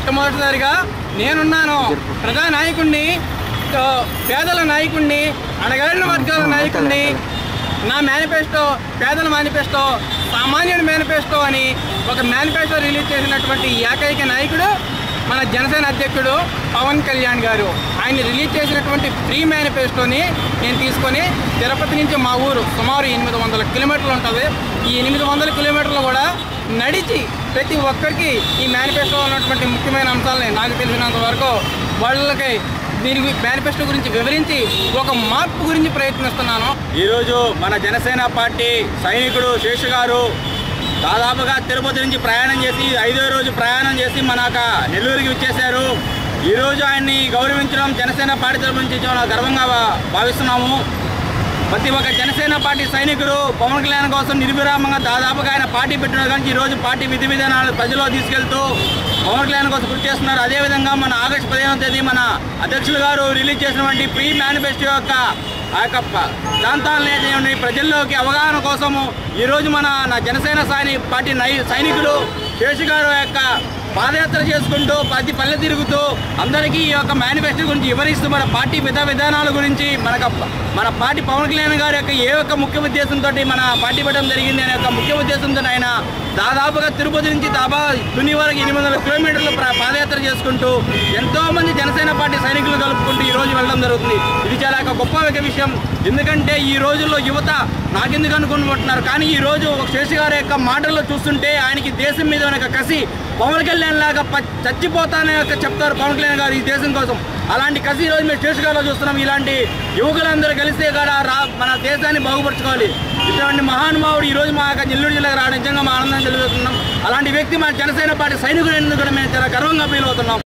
మొట్టమొదటిసారిగా నేనున్నాను ప్రజా నాయకుడిని ఆ, పేదల నాయకుడిని అణగారిన వర్గాల నాయకుడిని నా మేనిఫెస్టో పేదల మేనిఫెస్టో సామాన్యుడి మేనిఫెస్టో అని ఒక మేనిఫెస్టో రిలీజ్ చేసినటువంటి ఏకైక నాయకుడు మన జనసేన అధ్యక్షుడు పవన్ కళ్యాణ్ గారు ఆయన రిలీజ్ చేసినటువంటి ఫ్రీ మేనిఫెస్టోని నేను తీసుకొని తిరుపతి నుంచి మా ఊరు సుమారు ఎనిమిది వందల కిలోమీటర్లు ఉంటుంది ఈ ఎనిమిది వందల కిలోమీటర్లు కూడా నడిచి ప్రతి ఒక్కరికి ఈ మేనిఫెస్టోలో ఉన్నటువంటి ముఖ్యమైన అంశాలని నాకు తెలిసినంత వరకు వాళ్ళకి దీని మేనిఫెస్టో గురించి వివరించి ఒక మార్పు గురించి ప్రయత్నిస్తున్నాను ఈరోజు మన జనసేన పార్టీ సైనికుడు శేషు గారు దాదాపుగా తిరుపతి నుంచి ప్రయాణం చేసి ఐదో రోజు ప్రయాణం చేసి మన యొక్క నెల్లూరుకి వచ్చేశారు ఈరోజు ఆయన్ని గౌరవించడం జనసేన పార్టీ తరపు నుంచి చాలా గర్వంగా భా- భావిస్తున్నాము ప్రతి ఒక్క జనసేన పార్టీ సైనికుడు పవన్ కళ్యాణ్ కోసం నిర్విరామంగా దాదాపుగా ఆయన పార్టీ పెట్టిన కానీ ఈ రోజు పార్టీ విధి విధానాలు ప్రజల్లో తీసుకెళ్తూ పవన్ కళ్యాణ్ కోసం కృషి చేస్తున్నారు అదేవిధంగా మన ఆగస్టు పదిహేనవ తేదీ మన అధ్యక్షులు గారు రిలీజ్ చేసినటువంటి ప్రీ మేనిఫెస్టో యొక్క ఆ యొక్క ప- ప్రాంతాలను ఏదైనా ప్రజల్లోకి అవగాహన కోసము ఈరోజు మన నా జనసేన సైని పార్టీ నై సైనికులు శేషు గారు యొక్క పాదయాత్ర చేసుకుంటూ ప్రతి పల్లె తిరుగుతూ అందరికీ ఈ యొక్క మేనిఫెస్టో గురించి వివరిస్తూ మన పార్టీ విధ విధానాల గురించి మనకు మన పార్టీ పవన్ కళ్యాణ్ గారి యొక్క ఏ ఒక్క ముఖ్య ఉద్దేశంతో మన పార్టీ పెట్టడం జరిగింది అనే యొక్క ముఖ్య ఉద్దేశంతో ఆయన దాదాపుగా తిరుపతి నుంచి దాబా తుని వరకు ఎనిమిది వందల కిలోమీటర్లు ప్ర- పాదయాత్ర చేసుకుంటూ ఎంతో మంది జనసేన పార్టీ సైనికులు కలుపుకుంటూ ఈ రోజు వెళ్ళడం జరుగుతుంది ఇది చాలా ఒక గొప్ప ఒక విషయం ఎందుకంటే ఈ రోజుల్లో యువత నాకెందుకు అనుకుంటున్నారు కానీ ఈ రోజు ఒక శేషి గారి యొక్క మాటల్లో చూస్తుంటే ఆయనకి దేశం మీద ఉన్న ఒక కసి పవన్ కళ్యాణ్ లాగా ప- చచ్చిపోతానే యొక్క చెప్తారు పవన్ కళ్యాణ్ గారు ఈ దేశం కోసం అలాంటి కసి ఈ రోజు మేము శేషి గారిలో చూస్తున్నాం ఇలాంటి యువకులందరూ కలిస్తే కూడా రా మన దేశాన్ని బాగుపరచుకోవాలి ఇటువంటి మహానుభావుడు ఈ రోజు మా యొక్క నెల్లూరు జిల్లాకు రావడం నిజంగా మా ఆనందం తెలియజేస్తున్నాం అలాంటి వ్యక్తి మా జనసేన పార్టీ సైనికుడు ఎందుకు కూడా మేము చాలా గర్వంగా ఫీల్ అవుతున్నాం